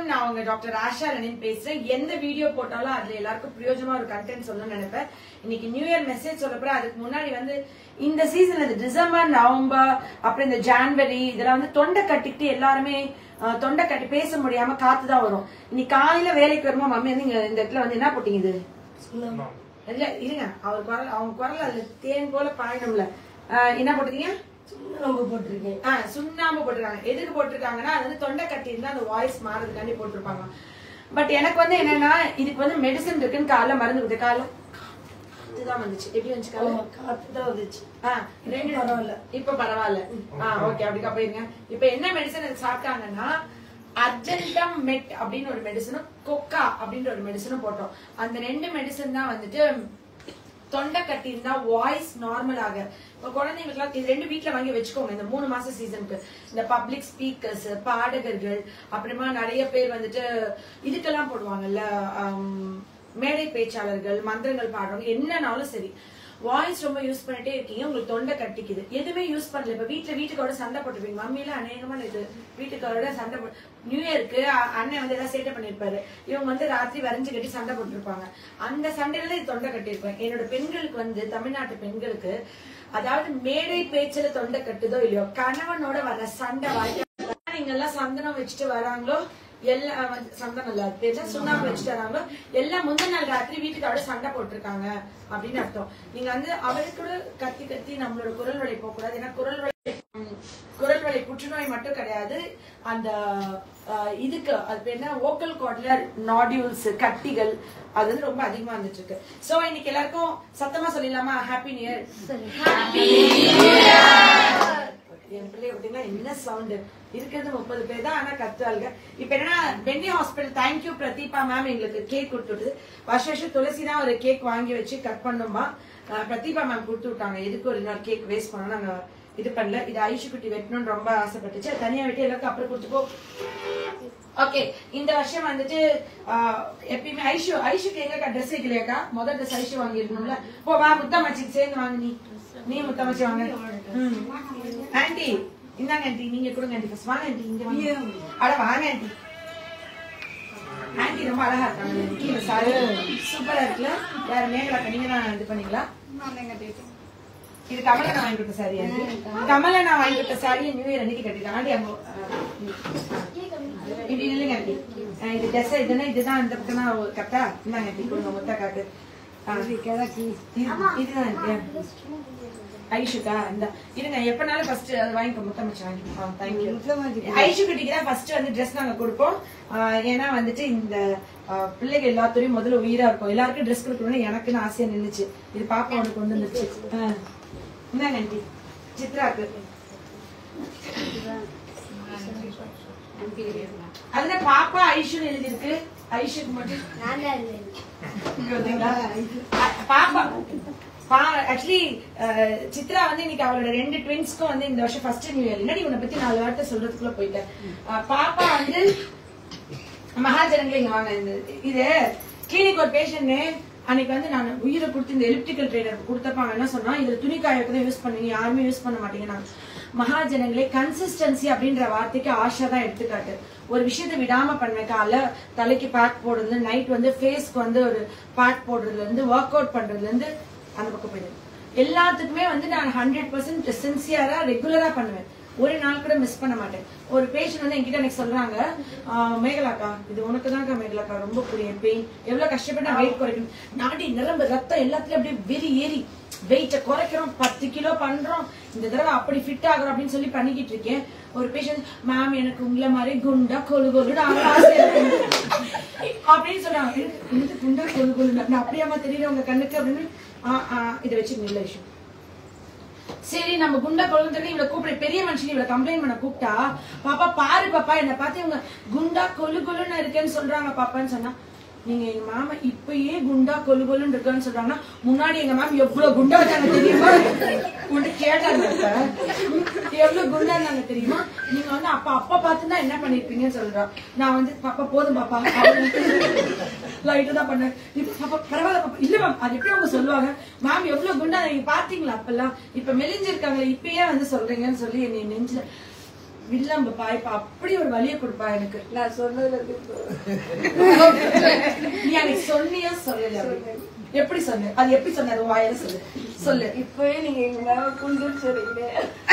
நான் உங்க டாக்டர் ஆஷா ரணின் பேசுறேன் எந்த வீடியோ போட்டாலும் அதுல எல்லாருக்கும் பிரயோஜனமா ஒரு கண்டென்ட் சொல்லணும்னு நினைப்பேன் இன்னைக்கு நியூ இயர் மெசேஜ் சொல்ல போறேன் அதுக்கு முன்னாடி வந்து இந்த சீசன் அது டிசம்பர் நவம்பர் அப்புறம் இந்த ஜான்வரி இதெல்லாம் வந்து தொண்டை கட்டிக்கிட்டு எல்லாருமே அஹ், தொண்டை கட்டி பேச முடியாம காத்து தான் வரும் இன்னைக்கு காலையில வேலைக்கு வருமா மம்மி வந்து இங்க இந்த இடத்துல வந்து என்ன போட்டீங்க இது இல்ல இருங்க அவர் குரல் அவங்க குரல் அதுல தேன் போல பாயணும்ல அஹ், என்ன போட்டீங்க சுண்ணாம்பு போட்டிருக்கேன் ஆ, சுண்ணாம்பு போட்டிருக்காங்க எதுக்கு போட்டிருக்காங்கன்னா அது வந்து தொண்டை கட்டி இருந்தா அந்த வாய்ஸ் மாறதுக்காண்டி போட்டிருப்பாங்க பட் எனக்கு வந்து என்னன்னா இதுக்கு வந்து மெடிசன் இருக்குன்னு காலைல மருந்து கொடுத்த காலம் இதுதான் வந்துச்சு எப்படி வந்துச்சு காலைல ஆமா, காத்து தான் வந்துச்சு ஆ, ரெண்டு பரவாயில்ல. இப்ப பரவாயில்ல ஆ ஓகே அப்படிக்கா போயிருங்க இப்ப என்ன மெடிசன் சாப்பிட்டாங்கன்னா அர்ஜென்டம் மெட் அப்படின்னு ஒரு மெடிசனும் கொக்கா அப்படின்ற ஒரு மடிசனும் போட்டோம் அந்த ரெண்டு மெடிசன் தான் வந்துட்டு தொண்டை கட்டி இருந்தா வாய்ஸ் நார்மல் ஆக இப்ப குழந்தைங்களுக்கு இது ரெண்டு வீட்ல வாங்கி வச்சுக்கோங்க இந்த மூணு மாச சீசனுக்கு இந்த பப்ளிக் ஸ்பீக்கர்ஸ் பாடகர்கள் அப்புறமா நிறைய பேர் வந்துட்டு இதுக்கெல்லாம் போடுவாங்கல்ல ஆம், மேடை பேச்சாளர்கள் மந்திரங்கள் பாடுறவங்க என்னன்னாலும் சரி வாய்ஸ் ரொம்ப யூஸ் பண்ணிட்டே இருக்கீங்க உங்களுக்கு தொண்டை கட்டிக்குது எதுவுமே யூஸ் பண்ணல இப்ப வீட்டுல வீட்டுக்கோட சண்டை போட்டுப்பீங்க மம்மியில அநேகமான இது வீட்டுக்காரோட சண்டை போட்டு நியூ இயருக்கு அ- அண்ணன் வந்து ஏதாவது சேட்டை பண்ணிருப்பாரு இவங்க வந்து ராத்திரி வரைஞ்சு கட்டி சண்டை போட்டிருப்பாங்க அந்த சண்டையில தான் இது தொண்டை கட்டியிருப்பேன் என்னோட பெண்களுக்கு வந்து தமிழ்நாட்டு பெண்களுக்கு அதாவது மேடை பேச்சுல தொண்டை கட்டுதோ இல்லையோ கணவனோட வர சண்டை வாழ்க்கை நீங்க எல்லாம் சந்தனம் வச்சுட்டு வராங்களோ எல்லாம் வந்து சந்தனம் இல்ல அது பேர் தான் சுண்ணாம்பு வச்சுட்டு வராங்களோ எல்லாம் முந்தின நாள் ராத்திரி வீட்டுக்காரோட சண்டை போட்டிருக்காங்க அப்படின்னு அர்த்தம் நீங்க வந்து அவருக்கு கூட கத்தி கத்தி நம்மளோட குரல் வழி போக கூடாது ஏன்னா குரல் வழி ம், குரல் வழி புற்றுநோய் மட்டும் கிடையாது அந்த அஹ், இதுக்கு அது பேர் என்ன ஓக்கல் கார்ட்ல நாடியூல்ஸ் கட்டிகள் அது வந்து ரொம்ப அதிகமா வந்துட்டு இருக்கு சோ இன்னைக்கு எல்லாருக்கும் சத்தமா சொல்லிடலாமா ஹாப்பி நியூ இயர் என் பிள்ளைய பார்த்தீங்கன்னா என்ன சவுண்ட் இருக்கிறது முப்பது பேர் தான் ஆனா கத்துவாங்க இப்ப என்னன்னா Benny hospital thank you Prathiba ma'am எங்களுக்கு கேக் கொடுத்துட்டு வருஷ வருஷம் துளசி தான் ஒரு கேக் வாங்கி வச்சு கட் பண்ணுமா அஹ் பிரதீபா மேம் கொடுத்து விட்டாங்க எதுக்கு ஒரு இன்னொரு கேக் வேஸ்ட் பண்ணோம் நாங்க இது பண்ணல இது ஐஷு குட்டி வெட்டணும்னு ரொம்ப ஆசைப்பட்டுச்சு அது தனியா வெட்டி எல்லாருக்கும் அப்புறம் கொடுத்துப்போ ஓகே இந்த வருஷம் வந்துட்டு ஆஹ், எப்பயுமே ஐஷு ஐஷுக்கு எங்க ட்ரெஸ் வைக்கலையாக்கா முதல் ட்ரெஸ் ஐஷு வாங்கிருக்கணும்ல போ வா முத்தமாச்சிக்கு சேர்ந்து வாங்க நீ நீ முத்தமாச்சி வாங்க ம். ஆண்டி இந்தாங்க ஆண்டி நீங்க கொடுங்க ஆண்டி ஃபர்ஸ்ட் வாங்க ஆண்டி இங்க வாங்க அட வாங்க ஆண்டி ஆண்டி ரொம்ப அழகா இருக்காங்க கீழே சாரி சூப்பரா இருக்குல்ல யார் மேகலா நீங்க தான் இது பண்ணீங்களா இது கமலா நான் வாங்கி கொடுத்த சாரி ஆண்டி கமலா நான் வாங்கி கொடுத்த சாரி நியூ இயர் அன்னைக்கு கட்டிருக்கேன் ஆண்டி அங்க ஆ, இப்படி நில்லுங்க ஆண்டி ஆ, இது ட்ரெஸ் இதுனா இதுதான் இந்த பக்கம் தான் கரெக்டா இந்தாங்க ஆண்டி கொடுங்க முத்த காட்டு ஆ, கிழக்கு இது- இதுதான் ஆண்டி ஐஷுக்கா இந்த இருங்க எப்பனாலும் ஃபர்ஸ்ட் அது வாங்கிக்கோ முத்தம் வச்சு வாங்கிக்கோ தேங்க்யூ முத்தமாச்சி ஐஷு குட்டிக்கு தான் ஃபர்ஸ்ட் வந்து ட்ரெஸ் நாங்க கொடுப்போம் ஆஹ் ஏன்னா வந்துட்டு இந்த ஆஹ் பிள்ளைங்க எல்லாத்துலயும் முதல்ல உயிரா இருக்கும் எல்லாருக்கும் ட்ரெஸ் கொடுக்கணும்னு எனக்குன்னு ஆசையா நின்னுச்சு இது பாப்பா அவனுக்கு கொண்டு வந்துச்சு ஆஹ் இந்தாங்க ஆண்டி சித்ராக்கு அதுல பாப்பா ஐஷுன்னு எழுதியிருக்கு ஐஷுக்கு மட்டும் இங்க வந்தீங்களா? அ- பாப்பா ஆக்சுவலி சித்ரா வந்து இன்னைக்கு அவளோட ரெண்டு ட்வின்ஸ்க்கும் வந்து இந்த வருஷம் ஃபர்ஸ்ட் நியூ இயர் என்னடி உன்னை பத்தி நாலு வார்த்தை சொல்றதுக்குள்ள போயிட்டேன் அஹ் பாப்பா வந்து மகாஜனங்களே இங்க வாங்க இந்த இது கிளினிக் ஒரு பேஷண்ட் அன்னைக்கு வந்து நான் உயிரை கொடுத்து இந்த எலிப்டிக்கல் ட்ரைனர் கொடுத்தப்ப அவன் என்ன சொன்னா இதுல துணி காயக்கு தான் யூஸ் பண்ணுவீங்க யாருமே யூஸ் பண்ண மாட்டீங்கன்னா மகாஜனங்களே கன்சிஸ்டன்சி அப்படின்ற வார்த்தைக்கு ஆஷா தான் எடுத்துக்காட்டு ஒரு விஷயத்தை விடாம பண்ணுவேன் காலைல தலைக்கு பேக் போடுறது நைட் வந்து ஃபேஸ்க்கு வந்து ஒரு பேக் போடுறதுல இருந்து ஒர்க் அவுட் பண்றதுல இருந்து அந்த பக்கம் போயிடுது எல்லாத்துக்குமே வந்து நான் ஹண்ட்ரட் பர்சன்ட் சின்சியரா ரெகுலரா பண்ணுவேன் ஒரு நாள் கூட மிஸ் பண்ண மாட்டேன் ஒரு பேஷண்ட் வந்து என்கிட்ட எனக்கு சொல்றாங்க "ஆஹ், மேகலாக்கா இது உனக்கு தான்க்கா மேகலாக்கா ரொம்ப புரியும் பெயின் எவ்வளவு கஷ்டப்பட்டு வெயிட் குறைக்கணும் நாடி நரம்பு ரத்தம் எல்லாத்துலயும் அப்படியே வெறி ஏறி வெயிட்ட குறைக்கிறோம் பத்து கிலோ பண்றோம் இந்த தடவை அப்படி ஃபிட் ஆகுறோம் அப்படின்னு சொல்லி பண்ணிக்கிட்டு இருக்கேன் ஒரு பேஷண்ட் மேம் எனக்கு உங்களை மாதிரி குண்டா கொழு கொழுன்னு ஆக ஆசையா இருக்கு." அப்படின்னு சொல்றாங்க "எனக்கு- எனக்கு குண்டா கொழு கொழு நான் அப்படியாமா தெரியல உங்க கண்ணுக்கு அப்படின்னு ஆ ஆ இதை வச்சு நல்ல விஷயம் சரி நம்ம குண்டா கொழுந்து இவளை கூப்பிடு பெரிய மனுஷன் இவளை கம்ப்ளைண்ட் பண்ண கூப்பிட்டா பாப்பா பாரு பாப்பா என்ன பார்த்து இவங்க குண்டா கொலு கொலுன்னு இருக்கேன்னு சொல்றாங்க பாப்பான்னு சொன்னா நீங்க எங்க மாமா இப்பயே குண்டா கொலு கொலுன்னு இருக்கான்னு சொல்றாங்கன்னா முன்னாடி எங்க மேம் எவ்வளவு குண்டா இருக்காங்க தெரியுமா உன்ட்டு கேட்டாங்க இப்ப. எவ்வளவு குண்டா இருந்தாங்க தெரியுமா நீங்க வந்து அப்ப அப்பா பார்த்துதான் என்ன பண்ணிருப்பீங்கன்னு சொல்றா நான் வந்து பாப்பா போதும் பாப்பா லைட்டு தான் பண்ணேன் இப்ப பாப்பா பரவாயில்ல பாப்பா இல்ல மேம் அது எப்படி அவங்க சொல்லுவாங்க மேம் எவ்வளவு குண்டா நீங்க பாத்தீங்களா அப்பெல்லாம் இப்ப மெலிஞ்சிருக்காங்களே இப்பயே வந்து சொல்றீங்கன்னு சொல்லி என்னை நெஞ்சில வில்லம்ப பாய்ப்பா அப்படி ஒரு வலியை கொடுப்பா எனக்கு நான் சொன்னதுல நீ அன்னைக்கு சொன்னியா சொல்லல எப்படி சொன்ன அது எப்படி சொன்ன அது வாயில சொல்லு சொல்லு இப்பவே நீங்க எங்க மேல குண்டுன்னு சொல்றீங்க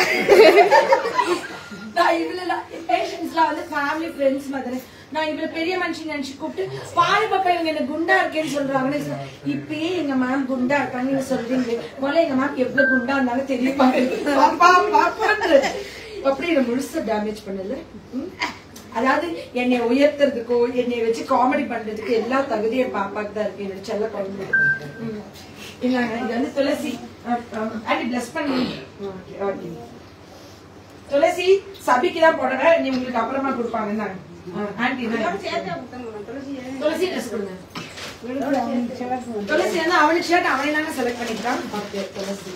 நான் இவ்வளவு பேஷன்ஸ்லாம் வந்து ஃபேமிலி ஃப்ரெண்ட்ஸ் மாதிரி நான் இவ்வளவு பெரிய மனுஷன் நினைச்சு கூப்பிட்டு பாரு பாப்பா இவங்க என்ன குண்டா இருக்கேன்னு சொல்றாங்கன்னு சொ- இப்பயே எங்க மேம் குண்டா இருக்காங்க நீங்க சொல்றீங்க முதல்ல எங்க மேம் எவ்வளவு குண்டா இருந்தாலும் தெரியுமா பாப்பா பாப்பான்ற அப்படி என்ன முழுசா டேமேஜ் பண்ணல ம்? அதாவது என்னை உயர்த்துறதுக்கோ என்னை வச்சு காமெடி பண்றதுக்கு எல்லா தகுதியும் என் பாப்பாக்கு தான் இருக்கு என்னோட செல்ல குழந்தை ம். இந்தாங்க இது வந்து துளசி ஆண்டி பிளஸ் பண்ணி ஓகே ஓகே துளசி சபிக்கு தான் புடவை நீ உங்களுக்கு அப்புறமா கொடுப்பாங்க இந்தாங்க. ஆ, ஆண்டி இந்தாங்க. துளசி ட்ரெஸ் கொடுங்க துளசி வந்து அவனுக்கு ஷர்ட் அவனே தாங்க செலக்ட் பண்ணிக்கிறான் ஓகே துளசி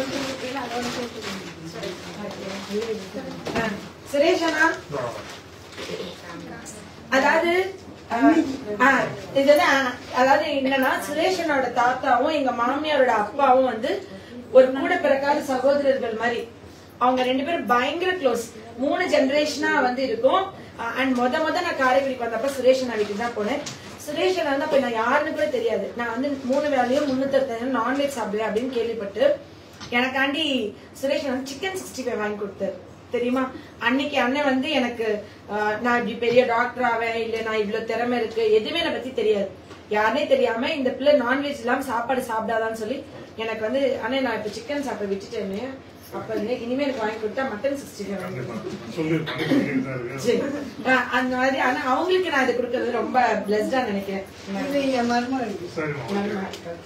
ஆ, சுரேஷ் அண்ணா அதாவது ஆஹ், ஆஹ், இது வந்து, ஆஹ், அதாவது என்னன்னா சுரேஷனோட தாத்தாவும் எங்க மாமியாரோட அப்பாவும் வந்து ஒரு கூட பிறக்காத சகோதரர்கள் மாதிரி அவங்க ரெண்டு பேரும் பயங்கர க்ளோஸ் மூணு ஜெனரேஷனா வந்து இருக்கும் அண்ட் முத முத நான் காரைக்குடிக்கு வந்தப்ப சுரேஷன் வீட்டுக்கு தான் போனேன் சுரேஷன் வந்து அப்ப நான் யாருன்னு கூட தெரியாது நான் வந்து மூணு வேலையும் முன்னூத்தி நான்வெஜ் சாப்பிடுவேன் அப்படின்னு கேள்விப்பட்டு எனக்காண்டி சுரேஷன் வந்து சிக்கன் சிக்ஸ்டி ஃபைவ் வாங்கி கொடுத்தாரு தெரியுமா அன்னைக்கு அண்ணன் வந்து எனக்கு ஆஹ், நான் இப்படி பெரிய டாக்டர் ஆவேன் இல்ல நான் இவ்வளவு திறமை இருக்கு எதுவுமே என்னை பத்தி தெரியாது யாருனே தெரியாம இந்த பிள்ளை நான்வெஜ் இல்லாம சாப்பாடு சாப்பிடாதான்னு சொல்லி எனக்கு வந்து அண்ணே நான் இப்ப சிக்கன் சாப்பிட விட்டுட்டேன்னு அப்ப இருந்து இனிமே எனக்கு வாங்கி கொடுத்தா மட்டன் சிக்ஸ்டி ஃபைவ் வாங்கி கொடுத்தேன். சொல்லு பண்ணிக்கிட்டு தான் இருக்கு. சரி. ஆஹ், அந்த மாதிரி ஆனா அவங்களுக்கு நான் இது கொடுக்கறது ரொம்ப பிளஸ்டா நினைக்கிறேன் இது என் மருமகள் சரிம்மா நன்மை.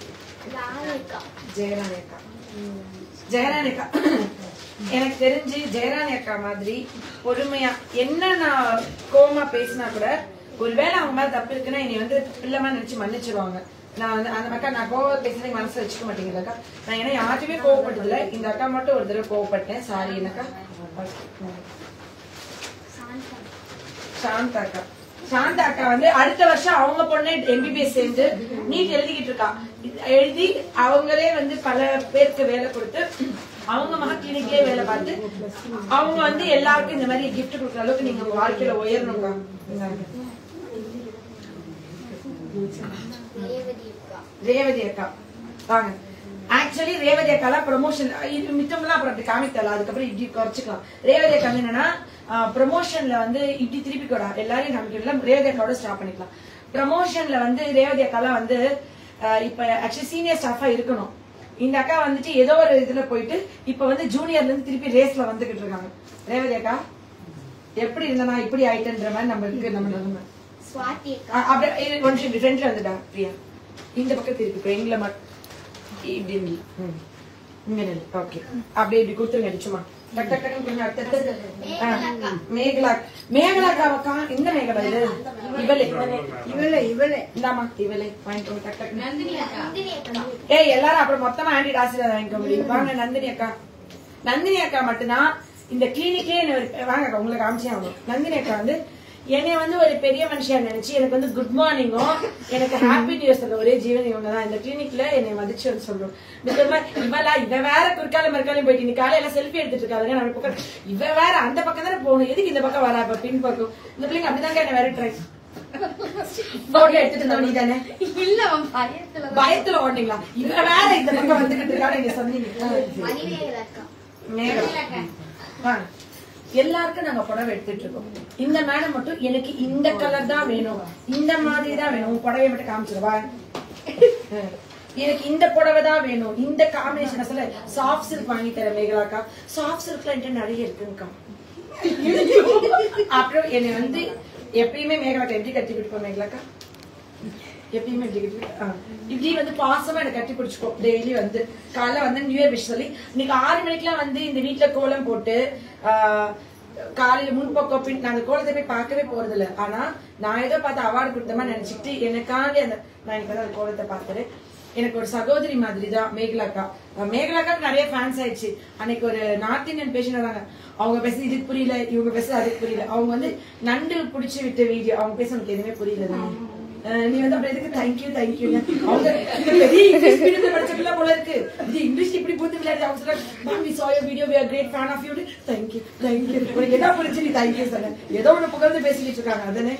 ஜெயராணி அக்கா ஜெயராணி அக்கா எனக்கு தெரிஞ்சு ஜெயராணி அக்கா மாதிரி பொறுமையா என்ன நான் கோவமா பேசினா கூட ஒருவேளை அவங்க மேல தப்பு இருக்குன்னா என்னை வந்து பிள்ளைமா நினைச்சு மன்னிச்சிருவாங்க நான் வந்து அந்த அக்கா நான் கோவம் பேசுறதை மனசுல வச்சுக்க மாட்டேங்குது அக்கா நான் ஏன்னா யார்ட்டுமே கோவப்பட்டதில்ல இந்த அக்கா மட்டும் ஒரு தடவை கோவப்பட்டேன் சாரி என்னக்கா சாந்தா அக்கா சாந்தா அக்கா வந்து அடுத்த வருஷம் அவங்க பொண்ணு எம்பிபிஎஸ் சேர்ந்து நீட் எழுதிக்கிட்டு இருக்கா இது எழுதி அவங்களே வந்து பல பேருக்கு வேலை கொடுத்து அவங்க மக கிளினிக்லயே வேலை பார்த்து அவங்க வந்து எல்லாருக்கும் இந்த மாதிரி gift கொடுக்குற அளவுக்கு நீங்க உங்க வாழ்க்கையில உயரணும்க்கா இந்தாங்க. ரேவதி அக்கா வாங்க ஆக்சுவலி ரேவதி அக்காலாம் ப்ரொமோஷன் இது மித்தவங்களாம் அப்புறம் அப்படி காமித்தல அதுக்கப்புறம் இப்படி குறைச்சிக்கலாம் ரேவதி அக்கா வந்து என்னன்னா ப்ரொமோஷன்ல வந்து இப்படி திருப்பி கூட எல்லாரையும் காமிக்கலாம் ரேவதி அக்காவோட ஸ்டாப் பண்ணிக்கலாம் ப்ரமோஷன்ல வந்து ரேவதி அக்காலாம் வந்து ஆஹ் இப்ப ஆக்சுவலி சீனியர் ஸ்டாஃபா இருக்கணும் இந்த அக்கா வந்துட்டு ஏதோ ஒரு இதுல போயிட்டு இப்ப வந்து ஜூனியர்ல இருந்து திருப்பி ரேஸ்ல வந்துகிட்டு இருக்காங்க ரேவதி அக்கா எப்படி இருந்தனா இப்படி ஆயிட்டேன்ற மாதிரி நம்ம இருக்கு நம்ம நிலைமை ஸ்வாதி அக்கா அ- அப்படியே இரு, ஒரு நிமிஷம் ஃப்ரெண்ட்ல வந்துடா பிரியா இந்த பக்கம் திருப்பி இப்போ எங்களை மட்டும் இப்படி நில்லு. ம். இங்க நில்லு ஓகே அப்படியே இப்படி கொடுத்துருங்க அடிச்சுமா டக் டக் டக்குன்னு கொஞ்சம் அடுத்தடுத்து. ஆ, மேகலா மேகலா காவக்கா இந்த மேகலா இது இவளே இவளே இவளே இந்தாமா இவளே வாங்கிக்கோங்க டக் டக் நந்தினி அக்கா ஏய் எல்லாரும் அப்புறம் மொத்தமா ஆண்டி ஆசீர்வாதம் வாங்கிக்க முடியும் வாங்க நந்தினி அக்கா நந்தினி அக்கா மட்டும்தான் இந்த கிளினிக்கே வாங்க அக்கா உங்களுக்கு காமிச்சே ஆகணும் நந்தினி அக்கா வந்து என்னை வந்து ஒரு பெரிய மனுஷியா நினைச்சு எனக்கு வந்து குட் மார்னிங்கும் எனக்கு ஹாப்பி நியூஸ் சொல்ற ஒரே ஜீவன் இவங்க தான் இந்த கிளினிக்ல என்னை மதிச்சு வந்து சொல்றோம் நிஜமா இவளா இவ வேற குறுக்கால மறுக்காலையும் போயிட்டு இன்னைக்கு காலையில செல்ஃபி எடுத்துட்டு இருக்காங்க நம்ம பக்கம் இவ வேற அந்த பக்கம் தானே போகணும் எதுக்கு இந்த பக்கம் வரா இப்ப பின் பக்கம் இந்த பிள்ளைங்க அப்படிதாங்க என்ன வேற ட்ரை போட்டோ எடுத்துட்டு இருந்தோம் நீ தானே இல்ல அவன் பயத்துல பயத்துல ஓடுனீங்களா இவ வேற இந்த பக்கம் வந்துகிட்டு இருக்கான்னு நீங்க சொன்னீங்க மணிமேகலை அக்கா மேடம் வாங்க. எல்லாருக்கும் நாங்க புடவை எடுத்துட்டு இருக்கோம் இந்த மேடம் மட்டும் எனக்கு இந்த கலர் தான் வேணும் இந்த மாதிரி தான் வேணும் உன் புடவை மட்டும் காமிச்சிருவா எனக்கு இந்த புடவை தான் வேணும் இந்த காம்பினேஷன் சொல்ல சாஃப்ட் சில்க் வாங்கி தரேன் மேகலாக்கா சாஃப்ட் சில்க்ல என்கிட்ட நிறைய இருக்குங்கக்கா அப்புறம் என்னை வந்து எப்பயுமே மேகலாக்கா எப்படி கட்டி பிடிப்போம் மேகலாக்கா எப்பயுமே இப்படி கட்டி ஆ. இப்படி வந்து பாசமா எனக்கு கட்டி பிடிச்சிக்கோ டெய்லி வந்து காலைல வந்து நியூ இயர் விஷ் சொல்லி இன்னைக்கு ஆறு மணிக்கெல்லாம் வந்து இந்த வீட்ல கோலம் போட்டு ஆ, காலையில முன்பக்கம் பின் நான் அந்த கோலத்தை போய் பார்க்கவே போறது இல்ல ஆனா நான் ஏதோ பார்த்து அவார்டு கொடுத்த மாதிரி நினைச்சிட்டு எனக்காண்டி அந்த நான் எனக்கு வந்து அந்த கோலத்தை பார்த்தது எனக்கு ஒரு சகோதரி மாதிரி தான் மேகலாக்கா அஹ் மேகலாக்காக்கு நிறைய ஃபேன்ஸ் ஆயிடுச்சு அன்னைக்கு ஒரு நார்த் இந்தியன் பேஷண்ட் வராங்க அவங்க பேச இதுக்கு புரியல இவங்க பேச அதுக்கு புரியல அவங்க வந்து நண்டு பிடிச்சி விட்ட வீடியோ அவங்க பேச எனக்கு எதுவுமே புரியல தானே அஹ் நீ வந்து அப்புறம் எதுக்கு தேங்க்யூ தேங்க்யூ அவங்க இது பெரிய இங்கிலீஷ் மீடியத்துல படிச்ச பிள்ளை போல இருக்கு இது இங்கிலீஷ் இப்படி புரிஞ்சு விளையாடு அவங்க சொல்றாங்க ma'am we saw your video we are great fan of you thank you thank you உனக்கு என்ன புரிஞ்சு நீ தேங்க்யூ சொன்ன ஏதோ ஒண்ணு புகழ்ந்து பேசிக்கிட்டு இருக்காங்க அதானே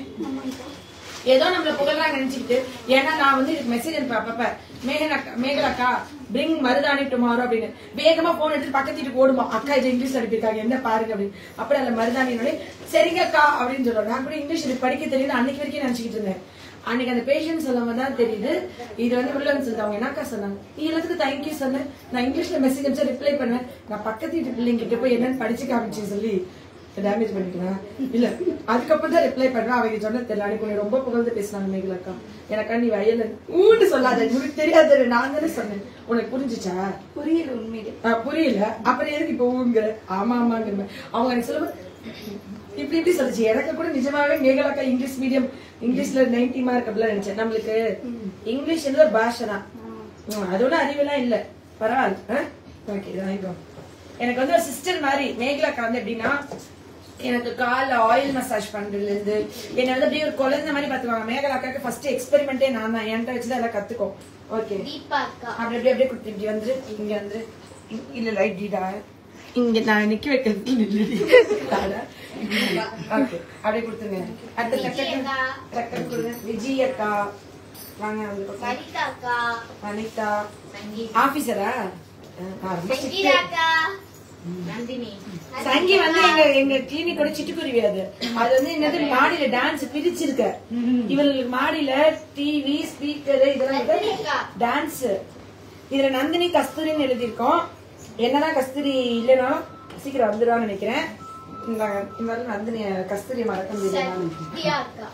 ஏதோ நம்மள புகழ்றாங்க நினைச்சுக்கிட்டு ஏன்னா நான் வந்து இதுக்கு மெசேஜ் அனுப்ப அப்பப்ப மேகலக்கா மேகலக்கா பிரிங் மருதாணி டுமாரோ அப்படின்னு வேகமா போன் எடுத்து பக்கத்து வீட்டுக்கு ஓடுமா அக்கா இது இங்கிலீஷ் அனுப்பியிருக்காங்க என்ன பாருங்க அப்படின்னு அப்படி அந்த மருதாணி சரிங்க அக்கா அப்படின்னு சொல்லுவாங்க நான் கூட இங்கிலீஷ் எனக்கு படிக்க தெரியல அன்னைக்கு வரைக்கும் நினைச்சுக்கிட்டு இருந்தேன் அன்னைக்கு அந்த பேஷண்ட் சொல்லும் தான் தெரியுது இது வந்து உள்ள வந்து சொல்லிட்டு அவங்க என்னக்கா சொன்னாங்க நீ எல்லாத்துக்கும் தேங்க்யூ சொன்னேன் நான் இங்கிலீஷ்ல மெசேஜ் அனுப்பிச்சா ரிப்ளை பண்ணேன் நான் பக்கத்து வீட்டு பிள்ளைங்க கிட்ட போய் என்னன்னு படிச்சு காமிச்சேன்னு சொல்லி டேமேஜ் பண்ணிக்கலாம் இல்ல அதுக்கப்புறம் தான் ரிப்ளை பண்றேன் அவங்க சொன்ன தெரியல அன்னைக்கு உன்னை ரொம்ப புகழ்ந்து பேசினாங்க மேகலக்கா எனக்கா நீ வயல ஊன்னு சொல்லாத உனக்கு தெரியாது நான் தானே சொன்னேன் உனக்கு புரிஞ்சுச்சா புரியல உண்மையிலே ஆ, புரியல அப்புறம் எதுக்கு இப்ப ஊங்குற ஆமா ஆமாங்கிற அவங்க எனக்கு சொல்லும்போது இப்படி இப்படி சொல்லுச்சு எனக்கு கூட நிஜமாவே மேகலாக்கா இங்கிலீஷ் மீடியம் இங்கிலீஷ்ல நைன்டி மார்க் அப்படிலாம் நினைச்சேன் நம்மளுக்கு இங்கிலீஷ் என்ற பாஷை தான் ம், அதோட அறிவெல்லாம் இல்ல பரவாயில்ல ஓகே எனக்கு வந்து ஒரு சிஸ்டர் மாதிரி மேகலாக்கா வந்து எப்படின்னா எனக்கு கால்ல ஆயில் மசாஜ் பண்றதுல இருந்து என்ன வந்து அப்படியே ஒரு குழந்தை மாதிரி பாத்துக்குவாங்க மேகலாக்காக்கு ஃபர்ஸ்ட் எக்ஸ்பெரிமெண்டே நான் தான் என்கிட்ட வச்சுதான் எல்லாம் கத்துக்கும் ஓகே தீபா அக்கா அப்படி அப்படியே அப்படியே கொடுத்து இப்படி வந்துரு இங்க வந்துரு இ- இல்ல லைட் டீடா இங்க நான் நிக்க வைக்கிறது நில்லுடி. தாடா. Okay, அப்படியே கொடுத்துருங்க அடுத்து விஜி டக்கு அக்கா. டக்குன்னு கொடுங்க விஜய் அக்கா வாங்க வந்து கொடுங்க. சரிதா அக்கா அனிதா சங்கீதா ஆபீசரா சங்கீதா அக்கா நந்தினி சங்கி வந்து எங்க எங்க கிளினிக்கோட சிட்டுக்குருவி அது அது வந்து என்னது மாடியில டான்ஸ் பிரிச்சிருக்க இவங்களுக்கு மாடியில டிவி ஸ்பீக்கர் இதெல்லாம் நந்தினி அக்கா. டான்ஸ் இதுல நந்தினி கஸ்தூரின்னு எழுதியிருக்கோம் என்னதான் கஸ்தூரி இல்லைன்னா சீக்கிரம் வந்துடுவான்னு நினைக்கிறேன் இந்த இந்த மாதிரி நந்தினி கஸ்தூரி மறக்க முடியல சத்யா அக்கா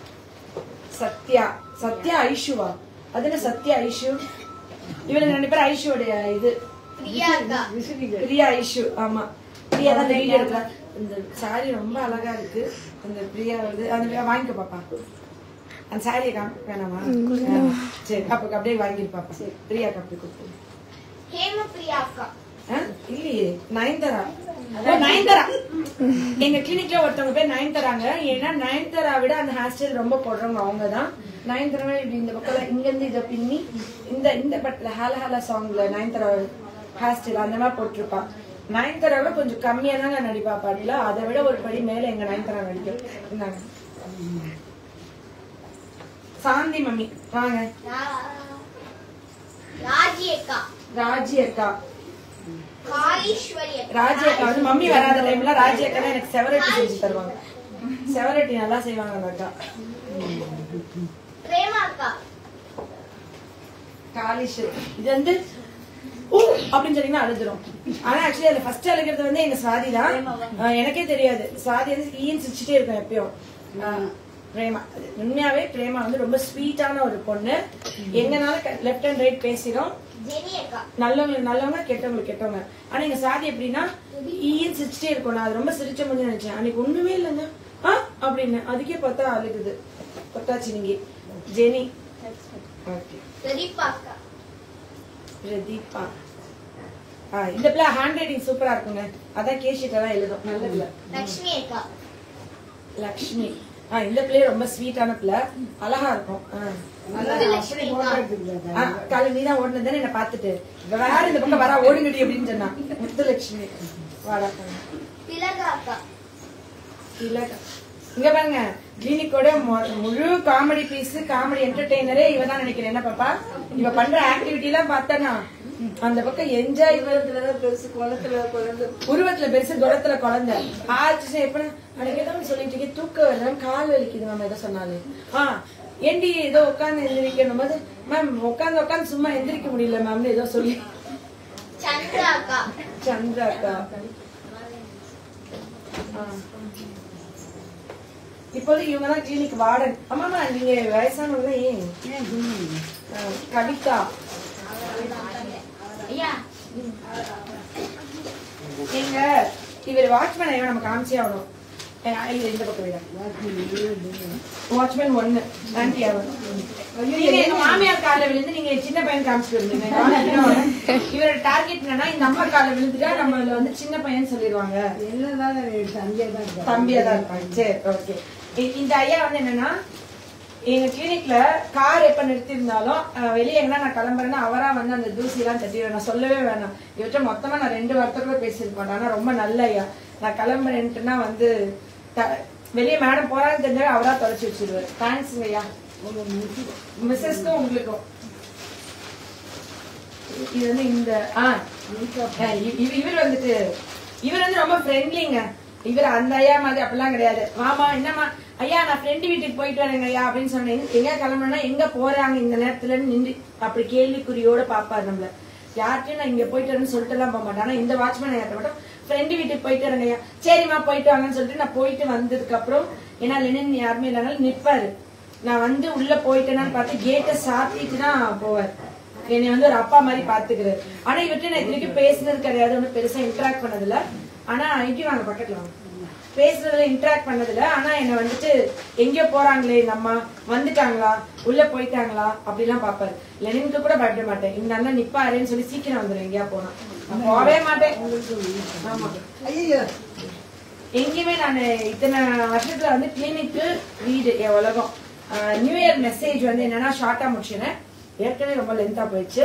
சத்யா சத்யா ஐஷுவா அது என்ன சத்யா ஐஷு இவங்க ரெண்டு பேரும் ஐஷுவோடைய இது பிரியா அக்கா பிரியா ஐஷு ஆமா பிரியா தான் வீடியோ எடுக்கிறா இந்த சாரி ரொம்ப அழகா இருக்கு அந்த பிரியா வந்து அந்த பிரியா வாங்கிக்க பாப்பா அந்த சாரியை காமி வேணாமா ஆ, சரி அப்ப அப்படியே வாங்கிரு பாப்பா பிரியா அப்படி கொடுத்து ஹேம பிரியா அக்கா ஆ? இல்லையே நயன்தாரா ஓ, நயன்தாரா எங்க கிளினிக்ல ஒருத்தவங்க பேர் நயன்தாராங்க ஏன்னா நயன்தாரா விட அந்த ஹேர் ஸ்டைல் ரொம்ப போடுறவங்க அவங்க தான் நயன்தாரா இப்படி இந்த பக்கம் இங்க இருந்து இதை பின்னி இந்த இந்த பட்ல ஹால ஹால சாங்ல நயன்தாரா ஹேர் ஸ்டைல் அந்த மாதிரி போட்டிருப்பா நயன்தாராவை கொஞ்சம் கம்மியா தாங்க நடிப்பா பாட்டுல அதை விட ஒரு படி மேல எங்க நயன்தாரா நடிக்கும் இந்தாங்க சாந்தி மம்மி வாங்க ரா- ராஜி அக்கா ராஜி அக்கா காளீஸ்வரி அக்கா ராஜி அக்கா வந்து மம்மி வராத டைம்ல ராஜி அக்கா தான் எனக்கு செவரட்டி செஞ்சு தருவாங்க செவரட்டி நல்லா செய்வாங்க அந்த அக்கா பிரேமா அக்கா காலிஷ் இது வந்து ஊ அப்படின்னு சொன்னீங்கன்னா அழுதுரும் ஆனா ஆக்சுவலி அதுல ஃபர்ஸ்ட் அழுகிறது வந்து எங்க சுவாதி தான் அஹ் எனக்கே தெரியாது சுவாதி வந்து ஈன்னு சிரிச்சுட்டே இருக்கும் எப்பயும் அஹ் பிரேமா அது உண்மையாவே பிரேமா வந்து ரொம்ப ஸ்வீட்டான ஒரு பொண்ணு எங்கனாலும் லெஃப்ட் அண்ட் ரைட் பேசிடும் ஜெனி அக்கா நல்லவங்க நல்லவங்க கெட்டவங்க கெட்டவங்க ஆனா எங்க சாதி எப்படின்னா ஈன்னு சிரிச்சிட்டே இருக்கும் நான் அது ரொம்ப சிரிச்ச மாதிரி நினைச்சேன் அன்னைக்கு ஒண்ணுமே இல்லைங்க ஆ அப்படின்னு அதுக்கே பார்த்தா அழுகுது கொட்டாச்சி நீங்க ஜெனி ஓகே பிரதீபா அக்கா பிரதீபா ஆ இந்த பிள்ளை ஹேண்ட் ரைட்டிங் சூப்பரா இருக்குங்க அதான் கேஷிட் எல்லாம் எழுதும் நல்ல பிள்ளை லக்ஷ்மி அக்கா லக்ஷ்மி ஆ இந்த பிள்ளை ரொம்ப ஸ்வீட்டான பிள்ளை அழகா இருக்கும் ஆ. முத்துலட்சுமி அக்கா ஆ, காலையில நீதான் ஓடுனது தானே என்ன பாத்துட்டு இவ வேற இந்த பக்கம் வரா ஓடுங்கடி அப்படின்னு சொன்னா முத்துலட்சுமி வாடா போங்க. திலகா அக்கா திலகா. இங்க பாருங்க கிளினிக்கோட மொ- முழு காமெடி பீஸ் காமெடி என்டர்டெய்னரே இவ தான் நினைக்கிறேன் என்ன பாப்பா இவ பண்ற ஆக்டிவிட்டி எல்லாம் பார்த்தனா அந்த பக்கம் என்ஜாய் குளத்துலதான் பெருசு குளத்துல குழந்தை உருவத்துல பெருசு குளத்துல குழந்தை ஆச்சு எப்ப அன்னைக்கு ஏதோ ஒண்ணு சொல்லிட்டு இருக்கேன் தூக்க வரலாம் கால் வலிக்குது மேம் ஏதோ சொன்னாலே ஆ ஏண்டி ஏதோ உட்காந்து எந்திரிக்கணும் போது மேம் உட்காந்து உட்காந்து சும்மா எந்திரிக்க முடியல மேம்னு ஏதோ சொல்லி சந்திரா அக்கா சந்திரா அக்கா ஆ. இப்போது இவங்க தான் கிளினிக் வார்டன் ஆமாமா நீங்க வயசானவங்க ஏன் ஆ, கவிதா ஐயா எங்க இவர் வாட்ச்மேன் ஐயோ நம்ம காமிச்சே ஆகணும் ஏ, இது இந்த பக்கம் விட வாட்ச்மேன் ஒன்னு ஆன்டி ஆகணும் நீங்க எங்க மாமியார் கால விழுந்து நீங்க சின்ன பையன் காமிச்சிட்டு இருந்தீங்க இவரோட டார்கெட் என்னன்னா இந்த அம்மா கால விழுந்துட்டா நம்மள வந்து சின்ன பையன் சொல்லிடுவாங்க என்னதான் தந்தையா தான் இருக்கா. தம்பியா தான் இருப்பாங்க சரி ஓகே இந்த ஐயா வந்து என்னன்னா எங்க கிளினிக்ல கார் எப்ப நிறுத்தியிருந்தாலும் அஹ், வெளியே எங்கன்னா நான் கிளம்புறேன்னா அவரா வந்து அந்த தூசிலாம் தட்டிடுவேன் நான் சொல்லவே வேணாம் இவற்றை மொத்தமா நான் ரெண்டு வார்த்தை கூட பேசியிருக்க மாட்டேன் ஆனா ரொம்ப நல்ல ஐயா நான் கிளம்புறேன்ட்டுனா வந்து த- வெளியே மேடம் போறான்னு தெரிஞ்சாவே அவரா தொலைச்சி வச்சிருவாரு தேங்க்ஸ் ஐயா மிஸ்ஸஸ்க்கும் உங்களுக்கும் இது வந்து இந்த ஆ அஹ் இ- இவ- இவர் வந்துட்டு இவர் வந்து ரொம்ப ஃப்ரெண்ட்லிங்க இவர் அந்த ஐயா மாதிரி அப்படிலாம் கிடையாது வாமா என்னம்மா ஐயா நான் ஃப்ரெண்டு வீட்டுக்கு போயிட்டு வரேங்க ஐயா அப்படின்னு சொன்னேன் எங்க- எங்க கிளம்புனா எங்க போறாங்க இந்த நேரத்துல நின்று அப்படி கேள்விக்குறியோட பாப்பாரு நம்மள யார்கிட்டயும் நான் இங்க போயிட்டு வரேன்னு சொல்லிட்டு எல்லாம் போக மாட்டேன் ஆனா இந்த வாட்ச்மேன் ஐயா மட்டும் ஃப்ரெண்டு வீட்டுக்கு போயிட்டு வரேங்க ஐயா சரிம்மா போயிட்டு வாங்கன்னு சொல்லிட்டு நான் போயிட்டு வந்ததுக்கு அப்புறம் ஏன்னா லெனின் யாருமே இல்லைனாலும் நிப்பாரு நான் வந்து உள்ள போயிட்டேனான்னு பார்த்து கேட்டை சாத்திட்டு தான் போவார் என்னை வந்து ஒரு அப்பா மாதிரி பாத்துக்கிறாரு ஆனா இவர்கிட்ட நான் இது வரைக்கும் பேசுனது கிடையாது ஒன்றும் பெருசா இன்டராக்ட் பண்ணதில்ல ஆனா இங்கே வாங்க பக்கத்துல வாங்க பேசுறதுல இன்டராக்ட் பண்ணதில்ல ஆனா என்ன வந்துட்டு எங்கேயோ போறாங்களே இந்த அம்மா வந்துட்டாங்களா உள்ள போயிட்டாங்களா அப்படிலாம் பாப்பாரு லெனினுக்கு கூட பயப்பட மாட்டேன் இந்த அண்ணன் நிப்பாருன்னு சொல்லி சீக்கிரம் வந்துடும் எங்கேயா போனா நான் போகவே மாட்டேன் ஆமா எங்கேயுமே நான் இத்தனை வருஷத்துல வந்து கிளினிக்கு வீடு என் உலகம் நியூ இயர் மெசேஜ் வந்து என்னன்னா ஷார்ட்டா முடிச்சினேன் ஏற்கனவே ரொம்ப லென்த்தா போயிடுச்சு